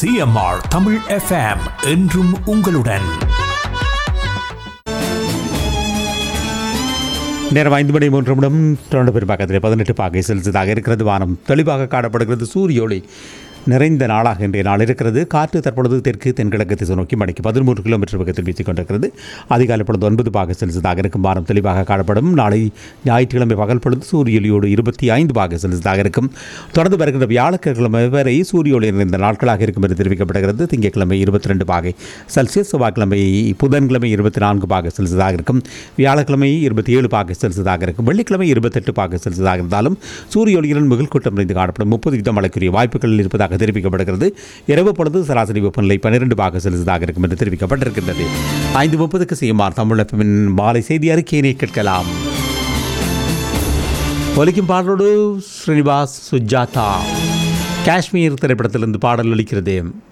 CMR Tamil FM என்றும் உங்களுடன் நேரம் ஐந்து மணி மூன்று நிமிடம் தொடர்ந்து பெரும்பாக்கத்தில் பதினெட்டு பாகை செலுத்ததாக இருக்கிறது வானம் தெளிவாக காணப்படுகிறது சூரிய ஒளி நிறைந்த நாளாக இன்றைய நாள் இருக்கிறது காற்று தற்பொழுது தெற்கு தென்கிழக்கு திசை நோக்கி மணிக்கு பதிமூன்று கிலோமீட்டர் வேகத்தில் வீசிக் கொண்டிருக்கிறது அதிகாலை பொழுது ஒன்பது பாக செலுத்ததாக இருக்கும் வானம் தெளிவாக காணப்படும் நாளை ஞாயிற்றுக்கிழமை பகல் பொழுது சூரிய ஒளியோடு இருபத்தி ஐந்து பாக செலுத்ததாக இருக்கும் தொடர்ந்து வருகின்ற வியாழக்கிழமை வரை சூரிய ஒளி நிறைந்த நாட்களாக இருக்கும் என்று தெரிவிக்கப்படுகிறது திங்கட்கிழமை இருபத்தி ரெண்டு பாகை செல்சியஸ் செவ்வாய்க்கிழமை புதன்கிழமை இருபத்தி நான்கு பாக செல்சியஸாக இருக்கும் வியாழக்கிழமை இருபத்தி ஏழு பாக செல்சியஸாக இருக்கும் வெள்ளிக்கிழமை இருபத்தெட்டு பாக செல்சியஸாக இருந்தாலும் சூரிய ஒளியுடன் மிகுல் கூட்டம் நிறைந்து காணப்படும் முப்பது வீதம் மழைக்குரிய வாய்ப்புகள் இருப்பதாக தெரிவிக்கப்படுகிறது இரவு பொழுது சராசரி வெப்பநிலை பன்னிரண்டு பாக செல்சியஸாக இருக்கும் என்று தெரிவிக்கப்பட்டிருக்கின்றது ஐந்து முப்பதுக்கு செய்யுமாறு தமிழப்பின் மாலை செய்தி அறிக்கையினை கேட்கலாம் ஒலிக்கும் பாடலோடு ஸ்ரீனிவாஸ் சுஜாதா காஷ்மீர் திரைப்படத்திலிருந்து பாடல் ஒலிக்கிறது